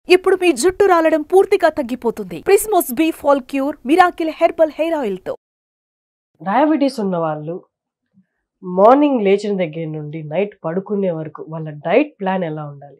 ఇప్పుడు మీ జుట్టు రాలడం పూర్తిగా తగ్గిపోతుంది ప్రిస్మోస్ B fall cure miracle herbal hair oil తో డయాబెటీస్ ఉన్న వాళ్ళు మార్నింగ్ లేచిన దగ్గర నుండి నైట్ పడుకునే వరకు వాళ్ళ డైట్ ప్లాన్ ఎలా ఉండాలి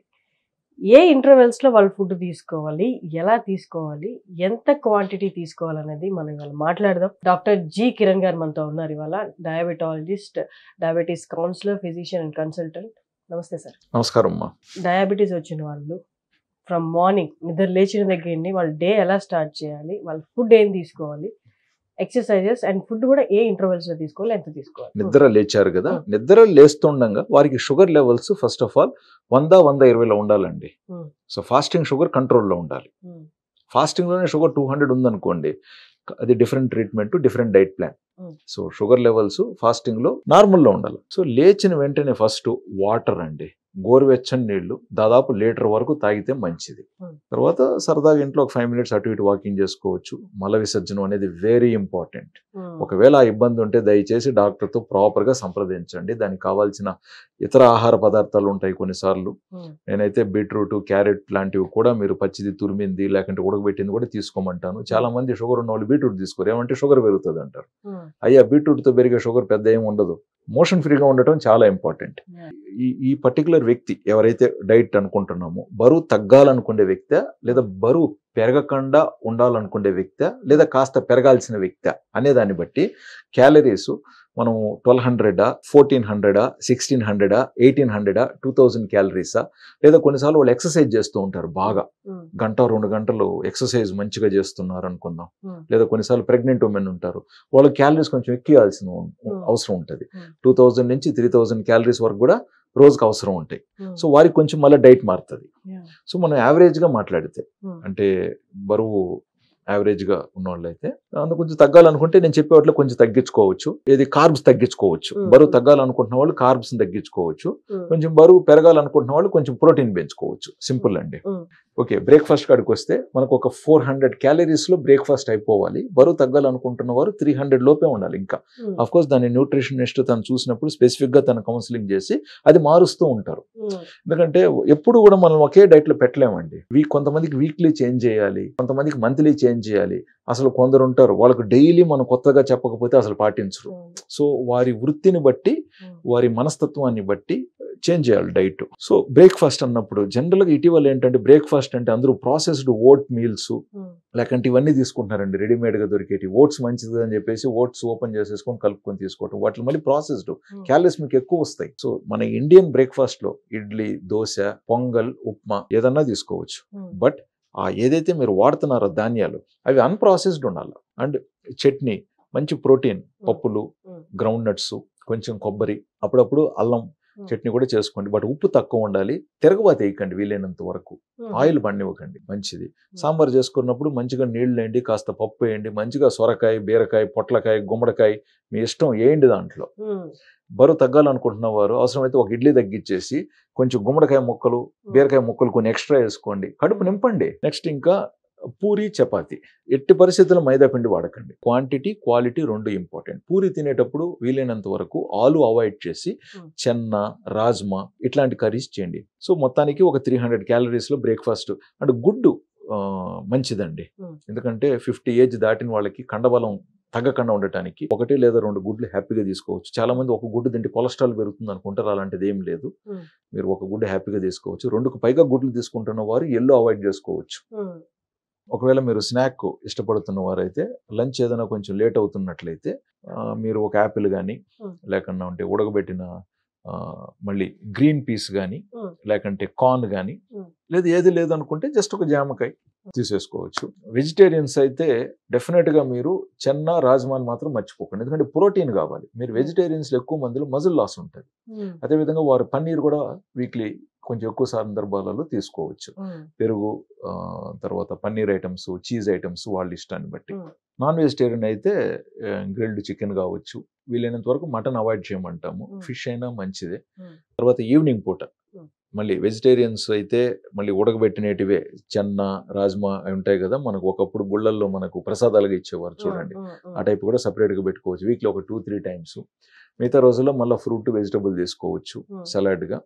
ఏ ఇంటర్వెల్స్లో వాళ్ళు ఫుడ్ తీసుకోవాలి ఎలా తీసుకోవాలి ఎంత క్వాంటిటీ తీసుకోవాలనేది మనం ఇవాళ మాట్లాడదాం డాక్టర్ జి కిరణ్ గారు మనతో ఉన్నారు ఇవాళ diabetologist diabetes counsellor physician and consultant నమస్తే సార్ నమస్కారం అమ్మా డయాబెటీస్ వచ్చిన వాళ్ళు ఫ్రమ్ మార్నింగ్ నిద్ర లేచిన దగ్గర నుండి వాళ్ళ డే ఎలా స్టార్ట్ చేయాలి వాళ్ళ ఫుడ్ ఏం తీసుకోవాలి ఎక్సర్సైజెస్ అండ్ ఫుడ్ కూడా ఏ ఇంటర్వెల్స్ లో తీసుకోవాలి ఎంత తీసుకోవాలి నిద్ర లేచారు కదా Hmm. నిద్ర లేస్తుండగా వారికి sugar levels first of all వంద వంద ఇరవైలో ఉండాలండి Hmm. సో ఫాస్టింగ్ షుగర్ కంట్రోల్లో ఉండాలి Hmm. ఫాస్టింగ్ లోనే షుగర్ టూ హండ్రెడ్ ఉందనుకోండి అది different treatment different diet plan Hmm. So sugar levels fasting లో నార్మల్ లో ఉండాలి సో లేచిన వెంటనే ఫస్ట్ వాటర్ అండి గోరువెచ్చని నీళ్లు దాదాపు లీటర్ వరకు తాగితే మంచిది Hmm. తర్వాత సరదాగా ఇంట్లో ఒక ఫైవ్ మినిట్స్ అటు ఇటు వాకింగ్ చేసుకోవచ్చు మల విసర్జనం అనేది వెరీ ఇంపార్టెంట్ Hmm. ఒకవేళ ఆ ఇబ్బంది ఉంటే దయచేసి డాక్టర్తో ప్రాపర్గా సంప్రదించండి దానికి కావాల్సిన ఇతర ఆహార పదార్థాలు ఉంటాయి కొన్నిసార్లు Hmm. నేనైతే బీట్రూట్ క్యారెట్ లాంటివి కూడా మీరు పచ్చిది తురిమింది లేకుంటే ఉడకబెట్టింది కూడా తీసుకోమంటాను చాలా మంది షుగర్ ఉన్న వాళ్ళు బీట్రూట్ తీసుకోరు ఏమంటే షుగర్ పెరుగుతుంది అంటారు Hmm. అయ్యా బీట్రూట్తో పెరిగే షుగర్ పెద్ద ఏం ఉండదు మోషన్ ఫ్రీగా ఉండటం చాలా ఇంపార్టెంట్ Yeah. ఈ ఈ పర్టికులర్ వ్యక్తి ఎవరైతే డైట్ అనుకుంటున్నామో బరువు తగ్గాలనుకునే వ్యక్తి లేదా బరువు పెరగకుండా ఉండాలనుకునే వ్యక్తి లేదా కాస్త పెరగాల్సిన వ్యక్తి అనే దాన్ని బట్టి క్యాలరీస్ మనం ట్వెల్వ్ హండ్రెడా ఫోర్టీన్ హండ్రెడా సిక్స్టీన్ హండ్రెడా ఎయిటీన్ హండ్రెడా టూ థౌజండ్ క్యాలరీసా లేదా కొన్నిసార్లు వాళ్ళు ఎక్సర్సైజ్ చేస్తూ ఉంటారు బాగా Hmm. గంట రెండు గంటలు ఎక్సర్సైజ్ మంచిగా చేస్తున్నారు అనుకుందాం Hmm. లేదా కొన్నిసార్లు ప్రెగ్నెంట్ ఉమెన్ ఉంటారు వాళ్ళు క్యాలరీస్ కొంచెం ఎక్కియాల్సిన ఉం- Hmm. అవసరం ఉంటుంది Hmm. టూ థౌజండ్ నుంచి త్రీ థౌజండ్ క్యాలరీస్ వరకు కూడా రోజుకి అవసరం ఉంటాయి Hmm. సో వారికి కొంచెం మళ్ళీ డైట్ మారుతుంది Yeah. సో మనం యావరేజ్గా మాట్లాడితే Hmm. అంటే బరువు యావరేజ్గా ఉన్నవాళ్ళు అయితే అందుకు కొంచెం తగ్గాలనుకుంటే నేను చెప్పే వాటిలో కొంచెం తగ్గించుకోవచ్చు ఇది కార్బ్స్ తగ్గించుకోవచ్చు Hmm. బరువు తగ్గాలనుకుంటున్న వాళ్ళు కార్బ్స్ తగ్గించుకోవచ్చు Hmm. కొంచెం బరువు పెరగాలనుకుంటున్న వాళ్ళు కొంచెం ప్రోటీన్ పెంచుకోవచ్చు సింపుల్ అండి Hmm. ఓకే బ్రేక్ఫాస్ట్ కాడికి వస్తే మనకు ఒక ఫోర్ హండ్రెడ్ క్యాలరీస్లో బ్రేక్ఫాస్ట్ అయిపోవాలి బరువు తగ్గాలనుకుంటున్న వారు త్రీ హండ్రెడ్ లోపే ఉండాలి ఇంకా Hmm. అఫ్ కోర్స్ దాని న్యూట్రిషనిస్ట్ తను చూసినప్పుడు స్పెసిఫిక్గా తన కౌన్సిలింగ్ చేసి అది మారుస్తూ ఉంటారు Hmm. ఎందుకంటే ఎప్పుడు కూడా మనం ఒకే డైట్లో పెట్టలేమండి వీక్ కొంతమందికి వీక్లీ చేంజ్ చేయాలి కొంతమందికి మంత్లీ చేంజ్ చేయాలి అసలు కొందరు ఉంటారు వాళ్ళకు డైలీ మనం కొత్తగా చెప్పకపోతే అసలు పాటించరు Hmm. సో వారి వృత్తిని బట్టి Hmm. వారి మనస్తత్వాన్ని బట్టి చేంజ్ చేయాలి డైట్ సో బ్రేక్ఫాస్ట్ అన్నప్పుడు జనరల్గా ఇటీవల ఏంటంటే బ్రేక్ఫాస్ట్ అంటే అందరూ ప్రాసెస్డ్ ఓట్ మీల్స్ Hmm. లేకంటే ఇవన్నీ తీసుకుంటున్నారండి రెడీమేడ్గా దొరికేటి ఓట్స్ మంచిది అని చెప్పేసి ఓట్స్ ఓపెన్ చేసేసుకొని కలుపుకొని తీసుకోవటం వాటిని మళ్ళీ ప్రాసెస్డ్ Hmm. క్యాలరీస్ మీకు ఎక్కువ వస్తాయి సో మన ఇండియన్ బ్రేక్ఫాస్ట్ లో ఇడ్లీ దోశ పొంగల్ ఉప్మా ఏదన్నా తీసుకోవచ్చు Hmm. బట్ ఆ ఏదైతే మీరు వాడుతున్నారో ధాన్యాలు అవి అన్ప్రాసెస్డ్ ఉండాలి అండ్ చట్నీ మంచి ప్రోటీన్ పప్పులు Hmm. గ్రౌండ్ నట్స్ కొంచెం కొబ్బరి అప్పుడప్పుడు అల్లం Hmm. చట్నీ కూడా చేసుకోండి బట్ ఉప్పు తక్కువ ఉండాలి తిరగబాత వేయకండి వీలైనంత వరకు Hmm. ఆయిల్ పండివ్వకండి మంచిది సాంబార్ చేసుకున్నప్పుడు మంచిగా నీళ్ళు వేయండి కాస్త పప్పు వేయండి మంచిగా సొరకాయ బీరకాయ పొట్లకాయ గుమ్మడికాయ మీ ఇష్టం వేయండి దాంట్లో Hmm. బరువు తగ్గాలనుకుంటున్న వారు అవసరమైతే ఒక ఇడ్లీ తగ్గించేసి కొంచెం గుమ్మడికాయ ముక్కలు బీరకాయ ముక్కలు కొన్ని ఎక్స్ట్రా వేసుకోండి కడుపు నింపండి నెక్స్ట్ ఇంకా పూరి చపాతి ఎట్టి పరిస్థితుల్లో మైదా పిండి వాడకండి క్వాంటిటీ క్వాలిటీ రెండు ఇంపార్టెంట్ పూరి తినేటప్పుడు వీలైనంత వరకు ఆలు అవాయిడ్ చేసి Hmm. చెన్న రాజ్మా ఇట్లాంటి కర్రీస్ చేయండి సో మొత్తానికి ఒక త్రీ హండ్రెడ్ క్యాలరీస్లో బ్రేక్ఫాస్ట్ అండ్ గుడ్డు ఆ, మంచిదండి Hmm. ఎందుకంటే ఫిఫ్టీ ఏజ్ దాటిన వాళ్ళకి కండబలం తగ్గకుండా ఉండటానికి ఒకటి లేదా రెండు గుడ్లు హ్యాపీగా తీసుకోవచ్చు చాలా మంది ఒక గుడ్డు తింటే కొలెస్ట్రాల్ పెరుగుతుంది అనుకుంటారు అలాంటిది ఏం లేదు Hmm. మీరు ఒక గుడ్డు హ్యాపీగా తీసుకోవచ్చు రెండుకు పైగా గుడ్లు తీసుకుంటున్న వారు ఎల్లో అవాయిడ్ చేసుకోవచ్చు Hmm. ఒకవేళ మీరు స్నాక్ ఇష్టపడుతున్న వారైతే లంచ్ ఏదైనా కొంచెం లేట్ అవుతున్నట్లయితే ఆ, మీరు ఒక యాపిల్ కానీ Hmm. లేకుండా ఉంటే ఉడకబెట్టిన ఆ, మళ్ళీ గ్రీన్ పీస్ కానీ Hmm. లేకంటే కార్న్ కానీ Hmm. లేదు ఏది లేదనుకుంటే జస్ట్ ఒక జామకాయ తీసేసుకోవచ్చు వెజిటేరియన్స్ అయితే డెఫినెట్గా మీరు చెన్న రాజ్మాని మాత్రం మర్చిపోకండి ఎందుకంటే ప్రోటీన్ కావాలి మీరు వెజిటేరియన్స్లో ఎక్కువ మందిలో మజిల్ లాస్ ఉంటుంది Hmm. అదేవిధంగా వారు పన్నీర్ కూడా వీక్లీ కొంచెం ఎక్కువ సందర్భాలలో తీసుకోవచ్చు Hmm. పెరుగు ఆ, తర్వాత పన్నీర్ ఐటమ్స్ చీజ్ ఐటమ్స్ వాళ్ళ ఇష్టాన్ని బట్టి Hmm. నాన్ వెజిటేరియన్ అయితే గ్రిల్డ్ చికెన్ కావచ్చు వీలైనంత వరకు మటన్ అవాయిడ్ చేయమంటాము Hmm. ఫిష్ అయినా మంచిదే Hmm. తర్వాత ఈవినింగ్ పూట Hmm. మళ్ళీ వెజిటేరియన్స్ అయితే మళ్ళీ ఉడకబెట్టినటివే చెన్న రాజ్మా అవి ఉంటాయి కదా మనకు ఒకప్పుడు గుళ్ళల్లో మనకు ప్రసాదాలుగా ఇచ్చేవారు చూడండి Hmm. Hmm. ఆ టైప్ కూడా సపరేట్గా పెట్టుకోవచ్చు వీక్లో ఒక టూ త్రీ టైమ్స్ మిగతా రోజుల్లో మళ్ళీ ఫ్రూట్ వెజిటబుల్ తీసుకోవచ్చు Hmm. సలాడ్గా Hmm.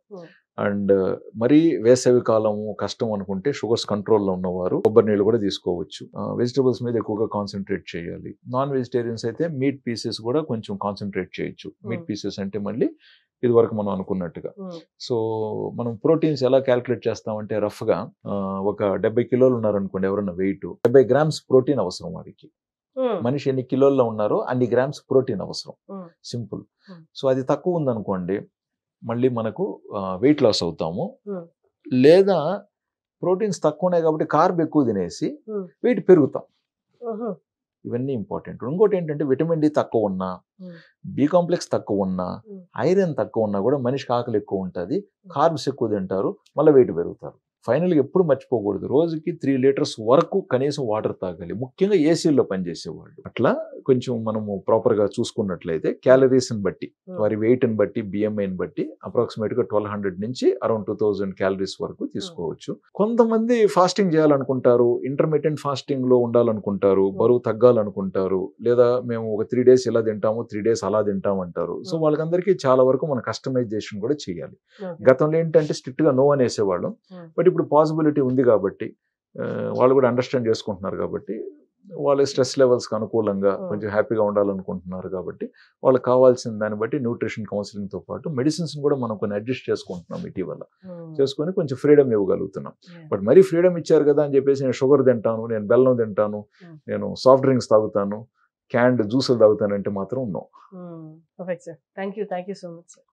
అండ్ మరీ వేసవి కాలము కష్టం అనుకుంటే షుగర్స్ కంట్రోల్లో ఉన్నవారు కొబ్బరి నీళ్ళు కూడా తీసుకోవచ్చు వెజిటబుల్స్ మీద ఎక్కువగా కాన్సన్ట్రేట్ చేయాలి నాన్ వెజిటేరియన్స్ అయితే మీట్ పీసెస్ కూడా కొంచెం కాన్సన్ట్రేట్ చేయొచ్చు మీట్ Hmm. పీసెస్ అంటే మళ్ళీ ఇది వరకు మనం అనుకున్నట్టుగా ఉమ్, సో మనం ప్రోటీన్స్ ఎలా క్యాలిక్యులేట్ చేస్తామంటే రఫ్గా ఒక డెబ్బై కిలోలు ఉన్నారనుకోండి ఎవరన్నా వెయిట్ డెబ్బై గ్రామ్స్ ప్రోటీన్ అవసరం వాడికి ఉమ్, మనిషి ఎన్ని కిలోల్లో ఉన్నారో అన్ని గ్రామ్స్ ప్రోటీన్ అవసరం ఉమ్, సింపుల్ Hmm. సో అది తక్కువ ఉందనుకోండి మళ్ళీ మనకు వెయిట్ లాస్ అవుతాము Hmm. లేదా ప్రోటీన్స్ తక్కువ ఉన్నాయి కాబట్టి కార్బ్ ఎక్కువ తినేసి Hmm. వెయిట్ పెరుగుతాం ఉహు, ఇవన్నీ ఇంపార్టెంట్ ఇంకోటి ఏంటంటే విటమిన్ డి తక్కువ ఉన్నా Hmm. బి కాంప్లెక్స్ తక్కువ ఉన్నా Hmm. ఐరన్ తక్కువ ఉన్నా కూడా మనిషికి ఆకలి ఎక్కువ ఉంటుంది కార్బ్స్ ఎక్కువ తింటారు మళ్ళీ వెయిట్ పెరుగుతారు ఫైనల్గా ఎప్పుడు మర్చిపోకూడదు రోజుకి త్రీ లీటర్స్ వరకు కనీసం వాటర్ తాగాలి ముఖ్యంగా ఏసీల్లో పనిచేసేవాళ్ళు అట్లా కొంచెం మనము ప్రాపర్గా చూసుకున్నట్లయితే క్యాలరీస్ని బట్టి Hmm. వారి వెయిట్ని బట్టి బిఎంఐని బట్టి అప్రాక్సిమేట్గా ట్వెల్వ్ హండ్రెడ్ నుంచి అరౌండ్ టూ థౌజండ్ క్యాలరీస్ వరకు తీసుకోవచ్చు కొంతమంది ఫాస్టింగ్ చేయాలనుకుంటారు ఇంటర్మీడియట్ ఫాస్టింగ్ లో ఉండాలనుకుంటారు బరువు తగ్గాలనుకుంటారు లేదా మేము ఒక త్రీ డేస్ ఇలా తింటాము త్రీ డేస్ అలా తింటాం అంటారు సో Hmm. వాళ్ళకందరికీ చాలా వరకు మనం కస్టమైజేషన్ కూడా చేయాలి ఓకే. గతంలో ఏంటంటే స్ట్రిక్ట్ గా నో అనేసేవాళ్ళం Hmm. బట్ ఇప్పుడు పాసిబిలిటీ ఉంది కాబట్టి ఆ, వాళ్ళు కూడా అండర్స్టాండ్ చేసుకుంటున్నారు కాబట్టి వాళ్ళ స్ట్రెస్ లెవెల్స్కి అనుకూలంగా Hmm. కొంచెం హ్యాపీగా ఉండాలనుకుంటున్నారు కాబట్టి వాళ్ళకి కావాల్సిన దాన్ని బట్టి న్యూట్రిషన్ కౌన్సిలింగ్తో పాటు మెడిసిన్స్ కూడా మనం కొన్ని అడ్జస్ట్ చేసుకుంటున్నాం ఇటీవల ఉమ్, చేసుకొని కొంచెం ఫ్రీడమ్ ఇవ్వగలుగుతున్నాం yeah. బట్ మరీ ఫ్రీడమ్ ఇచ్చారు కదా అని చెప్పేసి నేను షుగర్ తింటాను నేను బెల్లం తింటాను Hmm. నేను సాఫ్ట్ డ్రింక్స్ తాగుతాను క్యాండ్ జ్యూసులు తాగుతానంటే మాత్రం no um, perfect sir thank you thank you so much sir